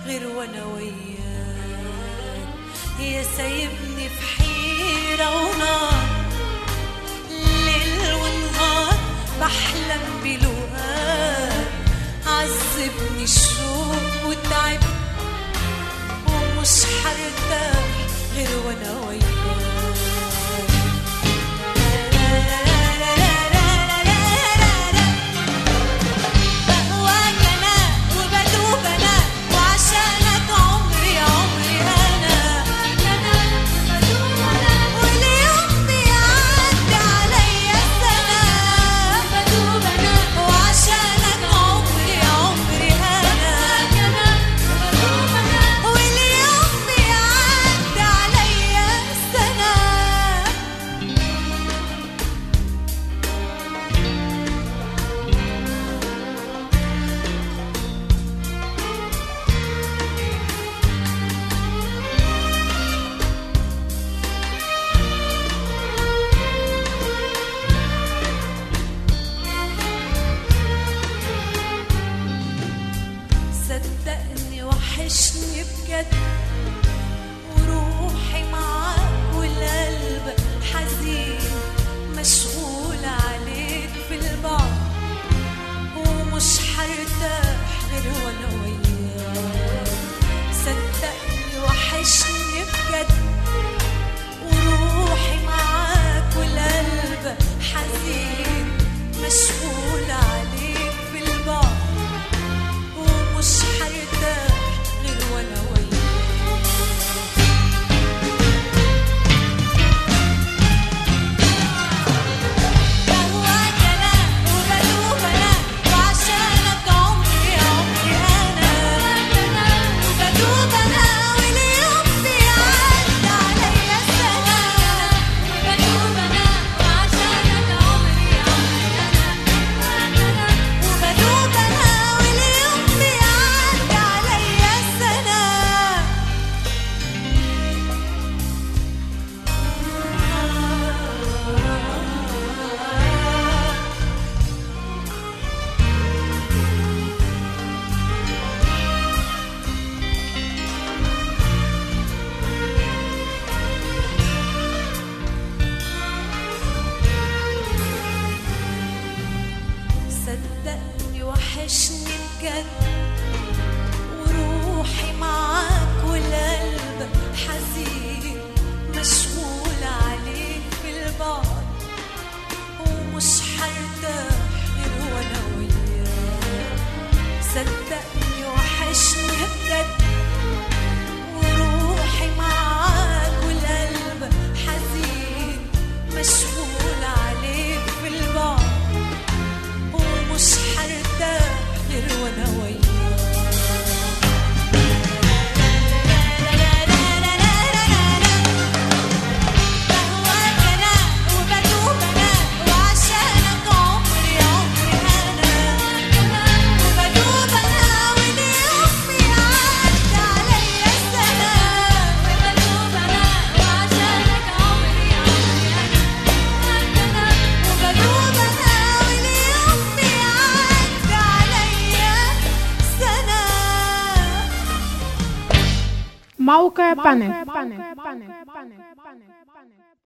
غير وانا وياك يا سايبني في حيرة ونار ليل ونهار بحلم بلقاك عذبني الشوق وتعب ومش حرتاح غير وانا وياك بهواك انا وبدوب انا وعشانك عمري عمري انا واليوم بيعدي عليا سنة وعشانك عمري عمري انا واليوم بيعدي عليا سنة صدقني وحشني بجد وروحي معاك والقلب حزين مشغول عليك في البعد ومش حرتاح غير وانا وياك صدقني وحشني بجد وروحي معاك والقلب حزين مشغول عليك في البعد ومش حرتاح غير وانا وياك بهواك انا وبدوب انا وعشانك عمري عمري انا وبدوب انا واليوم بيعدي عليا سنه وبدوب انا وعشانك عمري عمري انا وبدوب انا واليوم بيعدي عليا سنه صدقني وحشني بجد وروحي معاك والقلب حزين مشغول عليك في البعد ومش حرتاح غير وانا وياك صدقني وحشني بجد وروحي معاك والقلب حزين مشغول عليك في البعد ومش حرتاح غير وانا وياك بهواك انا وبدوب انا وعشانك عمري عمري انا وبدوب انا واليوم بيعدي عليا سنه وبدوب انا وعشانك عمري عمري انا وبدوب انا واليوم بيعدي عليا سنه موقع بانل